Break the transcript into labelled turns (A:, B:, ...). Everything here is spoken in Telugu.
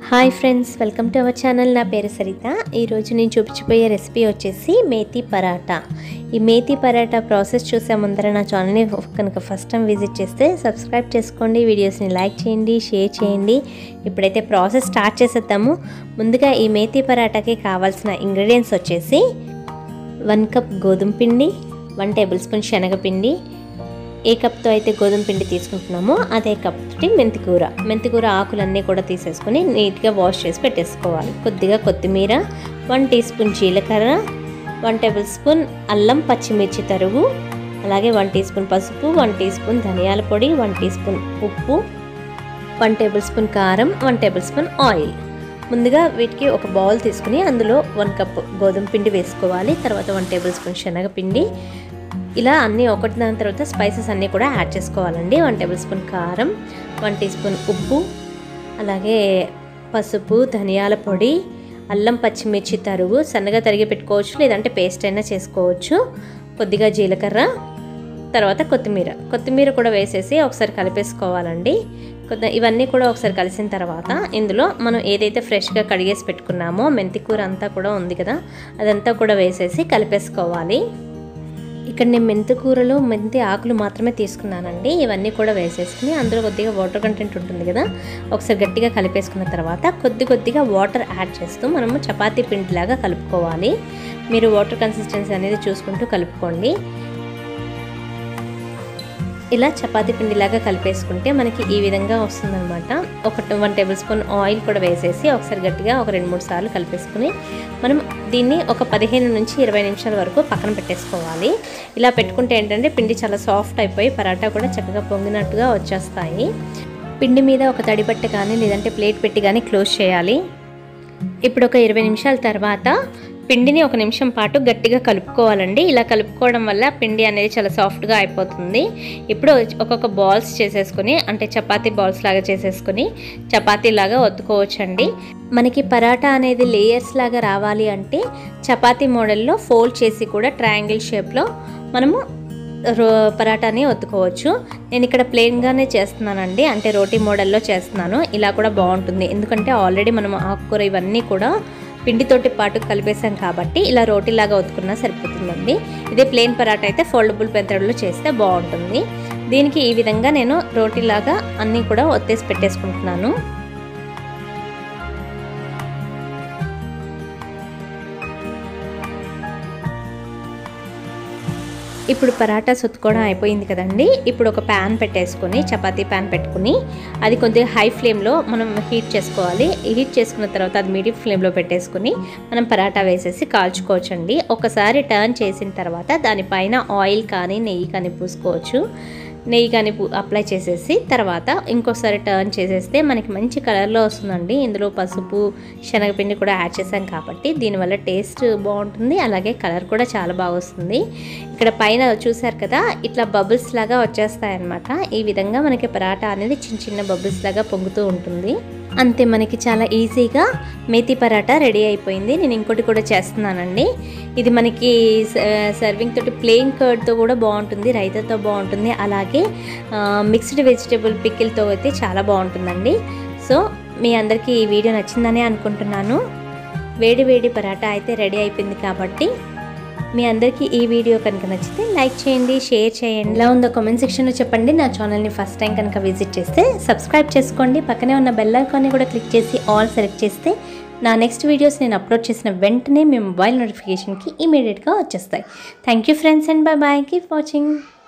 A: hi friends welcome to our channel నా పేరు సరిత ఈరోజు నేను చూపించిపోయే రెసిపీ వచ్చేసి మేతి పరాటా ఈ మేతి పరాటా ప్రాసెస్ చూసే ముందర నా ఛానల్ని కనుక ఫస్ట్ టైం విజిట్ చేస్తే సబ్స్క్రైబ్ చేసుకోండి వీడియోస్ని లైక్ చేయండి షేర్ చేయండి ఇప్పుడైతే ప్రాసెస్ స్టార్ట్ చేసేద్దాము ముందుగా ఈ మేతి పరాటాకి కావాల్సిన ఇంగ్రీడియంట్స్ వచ్చేసి వన్ కప్ గోధుమ పిండి వన్ టేబుల్ స్పూన్ శనగపిండి ఏ కప్తో అయితే గోధుమ పిండి తీసుకుంటున్నామో అదే కప్ తోటి మెంతికూర మెంతికూర ఆకులన్నీ కూడా తీసేసుకొని నీట్గా వాష్ చేసి పెట్టేసుకోవాలి కొద్దిగా కొత్తిమీర వన్ టీ స్పూన్ జీలకర్ర వన్ టేబుల్ స్పూన్ అల్లం పచ్చిమిర్చి తరుగు అలాగే వన్ టీ స్పూన్ పసుపు వన్ టీ స్పూన్ ధనియాల పొడి వన్ టీ స్పూన్ ఉప్పు వన్ టేబుల్ స్పూన్ కారం వన్ టేబుల్ స్పూన్ ఆయిల్ ముందుగా వీటికి ఒక బౌల్ తీసుకుని అందులో వన్ కప్ గోధుమ పిండి వేసుకోవాలి తర్వాత వన్ టేబుల్ స్పూన్ శనగపిండి ఇలా అన్నీ ఒకటి దాని తర్వాత స్పైసెస్ అన్నీ కూడా యాడ్ చేసుకోవాలండి వన్ టేబుల్ స్పూన్ కారం వన్ టీ స్పూన్ ఉప్పు అలాగే పసుపు ధనియాల పొడి అల్లం పచ్చిమిర్చి తరుగు సన్నగా తరిగి పెట్టుకోవచ్చు లేదంటే పేస్ట్ అయినా చేసుకోవచ్చు కొద్దిగా జీలకర్ర తర్వాత కొత్తిమీర కొత్తిమీర కూడా వేసేసి ఒకసారి కలిపేసుకోవాలండి కొద్ది ఇవన్నీ కూడా ఒకసారి కలిసిన తర్వాత ఇందులో మనం ఏదైతే ఫ్రెష్గా కడిగేసి పెట్టుకున్నామో మెంతి కూర అంతా కూడా ఉంది కదా అదంతా కూడా వేసేసి కలిపేసుకోవాలి ఇక్కడ నేను మెంతి కూరలో మెంతి ఆకులు మాత్రమే తీసుకున్నానండి ఇవన్నీ కూడా వేసేసుకుని అందులో కొద్దిగా వాటర్ కంటెంట్ ఉంటుంది కదా ఒకసారి గట్టిగా కలిపేసుకున్న తర్వాత కొద్ది కొద్దిగా వాటర్ యాడ్ చేస్తూ మనము చపాతీ పిండిలాగా కలుపుకోవాలి మీరు వాటర్ కన్సిస్టెన్సీ అనేది చూసుకుంటూ కలుపుకోండి ఇలా చపాతీ పిండిలాగా కలిపేసుకుంటే మనకి ఈ విధంగా వస్తుందన్నమాట ఒక వన్ టేబుల్ స్పూన్ ఆయిల్ కూడా వేసేసి ఒకసారి గట్టిగా ఒక రెండు మూడు సార్లు కలిపేసుకుని మనం దీన్ని ఒక పదిహేను నుంచి ఇరవై నిమిషాల వరకు పక్కన పెట్టేసుకోవాలి ఇలా పెట్టుకుంటే ఏంటంటే పిండి చాలా సాఫ్ట్ అయిపోయి పరాటా కూడా చక్కగా పొంగినట్టుగా వచ్చేస్తాయి పిండి మీద ఒక తడి బట్ట కానీ లేదంటే ప్లేట్ పెట్టి కానీ క్లోజ్ చేయాలి ఇప్పుడు ఒక ఇరవై నిమిషాల తర్వాత పిండిని ఒక నిమిషం పాటు గట్టిగా కలుపుకోవాలండి ఇలా కలుపుకోవడం వల్ల పిండి అనేది చాలా సాఫ్ట్గా అయిపోతుంది ఇప్పుడు ఒక్కొక్క బాల్స్ చేసేసుకొని అంటే చపాతీ బాల్స్ లాగా చేసేసుకొని చపాతీ లాగా ఒత్తుకోవచ్చండి మనకి పరాటా అనేది లేయర్స్ లాగా రావాలి అంటే చపాతీ మోడల్లో ఫోల్డ్ చేసి కూడా ట్రయాంగిల్ షేప్లో మనము రో పరాటాని ఒత్తుకోవచ్చు నేను ఇక్కడ ప్లెయిన్గానే చేస్తున్నానండి అంటే రోటీ మోడల్లో చేస్తున్నాను ఇలా కూడా బాగుంటుంది ఎందుకంటే ఆల్రెడీ మనం ఆకుకూర ఇవన్నీ కూడా పిండితోటి పాటు కలిపేసాం కాబట్టి ఇలా రోటీలాగా ఒత్తుకున్నా సరిపోతుందండి ఇదే ప్లెయిన్ పరాటా అయితే ఫోల్డబుల్ పెంతడలో చేస్తే బాగుంటుంది దీనికి ఈ విధంగా నేను రోటీలాగా అన్నీ కూడా ఒత్తేసి పెట్టేసుకుంటున్నాను ఇప్పుడు పరాటా సుత్తుకోవడం అయిపోయింది కదండి ఇప్పుడు ఒక ప్యాన్ పెట్టేసుకొని చపాతీ ప్యాన్ పెట్టుకుని అది కొద్దిగా హై ఫ్లేమ్లో మనం హీట్ చేసుకోవాలి హీట్ చేసుకున్న తర్వాత అది మీడియం ఫ్లేమ్లో పెట్టేసుకుని మనం పరాటా వేసేసి కాల్చుకోవచ్చండి ఒకసారి టర్న్ చేసిన తర్వాత దానిపైన ఆయిల్ కానీ నెయ్యి కానీ పూసుకోవచ్చు నెయ్యి కానీ అప్లై చేసేసి తర్వాత ఇంకోసారి టర్న్ చేసేస్తే మనకి మంచి కలర్లో వస్తుందండి ఇందులో పసుపు శనగపిండి కూడా యాడ్ చేసాం కాబట్టి దీనివల్ల టేస్ట్ బాగుంటుంది అలాగే కలర్ కూడా చాలా బాగా వస్తుంది ఇక్కడ పైన చూసారు కదా ఇట్లా బబుల్స్ లాగా వచ్చేస్తాయి అన్నమాట ఈ విధంగా మనకి పరాటా అనేది చిన్న చిన్న బబుల్స్ లాగా పొంగుతూ ఉంటుంది అంతే మనకి చాలా ఈజీగా మేతి పరాటా రెడీ అయిపోయింది నేను ఇంకోటి కూడా చేస్తున్నానండి ఇది మనకి సర్వింగ్ తోటి ప్లెయిన్ కర్డ్తో కూడా బాగుంటుంది రైతాతో బాగుంటుంది అలాగే మిక్స్డ్ వెజిటేబుల్ పిక్కిల్తో అయితే చాలా బాగుంటుందండి సో మీ అందరికీ ఈ వీడియో నచ్చిందనే అనుకుంటున్నాను వేడి వేడి పరాటా అయితే రెడీ అయిపోయింది కాబట్టి మీ అందరికీ ఈ వీడియో కనుక నచ్చితే లైక్ చేయండి షేర్ చేయండి ఎలా ఉందో కామెంట్ సెక్షన్లో చెప్పండి నా ఛానల్ని ఫస్ట్ టైం కనుక విజిట్ చేస్తే సబ్స్క్రైబ్ చేసుకోండి పక్కనే ఉన్న బెల్ ఐకాన్ని కూడా క్లిక్ చేసి ఆల్ సెలెక్ట్ చేస్తే నా నెక్స్ట్ వీడియోస్ నేను అప్లోడ్ చేసిన వెంటనే మీ మొబైల్ నోటిఫికేషన్కి ఇమీడియట్గా వచ్చేస్తాయి thank you friends and bye bye keep watching